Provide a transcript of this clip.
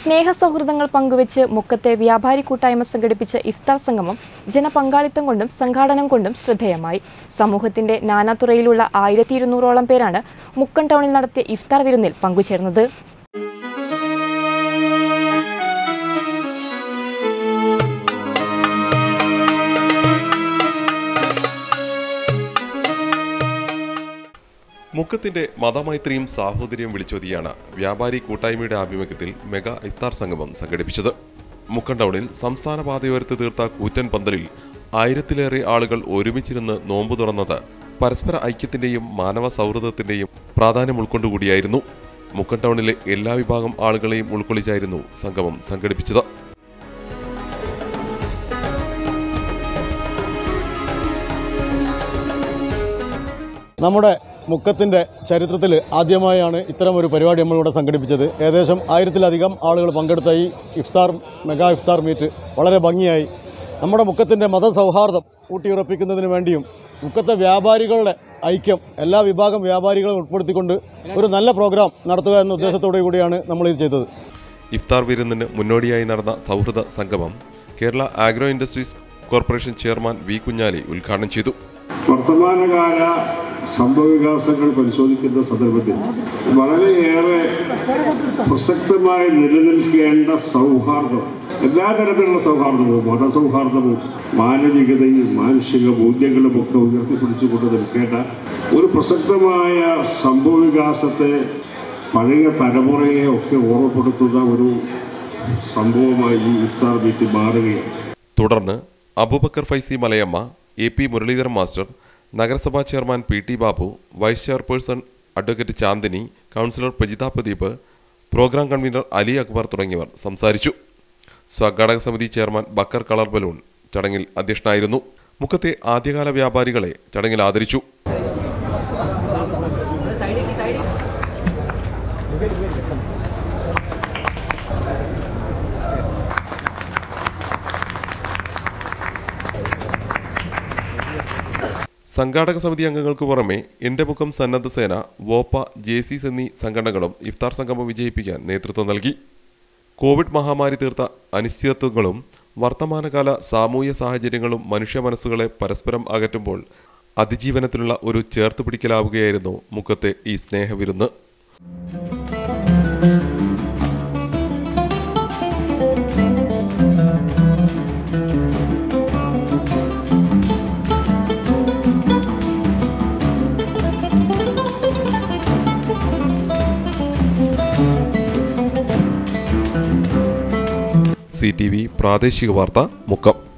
സ്നേഹസൗഹൃദങ്ങൾ പങ്കുവെച്ച് മുക്കത്തെ വ്യാപാരി കൂട്ടായ്മ സംഘടിപ്പിച്ച ഇഫ്താർ സംഗമം ജനപങ്കാളിത്തം കൊണ്ടും സംഘാടനം കൊണ്ടും ശ്രദ്ധേയമായി സമൂഹത്തിന്റെ നാനാതുറയിലുള്ള ആയിരത്തി ഇരുന്നൂറോളം പേരാണ് മുക്കം ടൗണിൽ നടത്തിയ ഇഫ്താർ വിരുന്നിൽ പങ്കുചേർന്നത് മുക്കത്തിന്റെ മതമൈത്രിയും സാഹോദര്യം വിളിച്ചോതിയാണ് വ്യാപാരി കൂട്ടായ്മയുടെ ആഭിമുഖ്യത്തിൽ മെഗാ ഇഫ്താർ സംഗമം സംഘടിപ്പിച്ചത് മുക്കം ടൗണിൽ സംസ്ഥാന പാതയോരത്ത് തീർത്ത കൂറ്റൻ പന്തലിൽ ആയിരത്തിലേറെ ആളുകൾ ഒരുമിച്ചിരുന്ന് നോമ്പു തുറന്നത് പരസ്പര ഐക്യത്തിന്റെയും മാനവ സൗഹൃദത്തിന്റെയും പ്രാധാന്യം ഉൾക്കൊണ്ടുകൂടിയായിരുന്നു മുക്കം ടൗണിലെ എല്ലാ വിഭാഗം ആളുകളെയും ഉൾക്കൊള്ളിച്ചായിരുന്നു സംഗമം സംഘടിപ്പിച്ചത് നമ്മുടെ മുക്കത്തിൻ്റെ ചരിത്രത്തിൽ ആദ്യമായാണ് ഇത്തരം ഒരു പരിപാടി നമ്മളിവിടെ സംഘടിപ്പിച്ചത് ഏകദേശം ആയിരത്തിലധികം ആളുകൾ പങ്കെടുത്ത ഈ ഇഫ്താർ മെഗാ ഇഫ്താർ മീറ്റ് വളരെ ഭംഗിയായി നമ്മുടെ മുക്കത്തിൻ്റെ മതസൗഹാർദ്ദം ഊട്ടിയുറപ്പിക്കുന്നതിന് വേണ്ടിയും മുക്കത്തെ വ്യാപാരികളുടെ ഐക്യം എല്ലാ വിഭാഗം വ്യാപാരികളും ഉൾപ്പെടുത്തിക്കൊണ്ട് ഒരു നല്ല പ്രോഗ്രാം നടത്തുക എന്ന ഉദ്ദേശത്തോടു കൂടിയാണ് നമ്മളിത് ചെയ്തത് ഇഫ്താർ വിരുന്നിന് മുന്നോടിയായി നടന്ന സൗഹൃദ സംഗമം Kerala agro industries corporation chairman V Kunhali ഉദ്ഘാടനം ചെയ്തു വർത്തമാനകാല സംഭവവികാസങ്ങൾ പരിശോധിക്കുന്ന സന്ദർഭത്തിൽ വളരെയേറെ പ്രസക്തമായി നിലനിൽക്കേണ്ട സൗഹാർദ്ദം എല്ലാ തരത്തിലുള്ള സൗഹാർദ്ദവും മതസൗഹാർദ്ദവും മാനവികതയും മാനുഷിക മൂല്യങ്ങളും ഒക്കെ ഉയർത്തിപ്പിടിച്ചുകൊണ്ട് നിൽക്കേണ്ട ഒരു പ്രസക്തമായ സംഭവവികാസത്തെ പഴയ തലമുറയെ ഒക്കെ ഓർമ്മപ്പെടുത്തുന്ന ഒരു സംഭവമായി ഈ ഇഫ്താർ മീറ്റ് മാറുകയാണ് തുടർന്ന് Aboobacker Faizy Malayamma A P Muraleedharan master നഗരസഭാ chairman P T Babu vice chairperson advocate Chandini councillor Prajitha Pradeep programme convener Ali Akbar തുടങ്ങിയവർ സംസാരിച്ചു സ്വാഗതക സമിതി ചെയർമാൻ ബക്കർ കളർ ബലൂൺ ചടങ്ങിൽ അധ്യക്ഷനായിരുന്നു മുക്കത്തെ ആദ്യകാല വ്യാപാരികളെ ചടങ്ങിൽ ആദരിച്ചു സംഘാടക സമിതി അംഗങ്ങൾക്ക് പുറമെ എന്റെ മുഖം സന്നദ്ധ സേന വോപ്പ ജെ സീസ് എന്നീ സംഘടനകളും ഇഫ്താർ സംഗമം വിജയിപ്പിക്കാൻ നേതൃത്വം നൽകി കോവിഡ് മഹാമാരി തീർത്ത അനിശ്ചിതത്വങ്ങളും വർത്തമാനകാല സാമൂഹ്യ സാഹചര്യങ്ങളും മനുഷ്യ മനസ്സുകളെ പരസ്പരം അകറ്റുമ്പോൾ അതിജീവനത്തിനുള്ള ഒരു ചേർത്തുപിടിക്കലാവുകയായിരുന്നു മുക്കത്തെ ഈ സ്നേഹവിരുന്ന് സി ടി വി പ്രാദേശിക വാർത്ത മുക്കം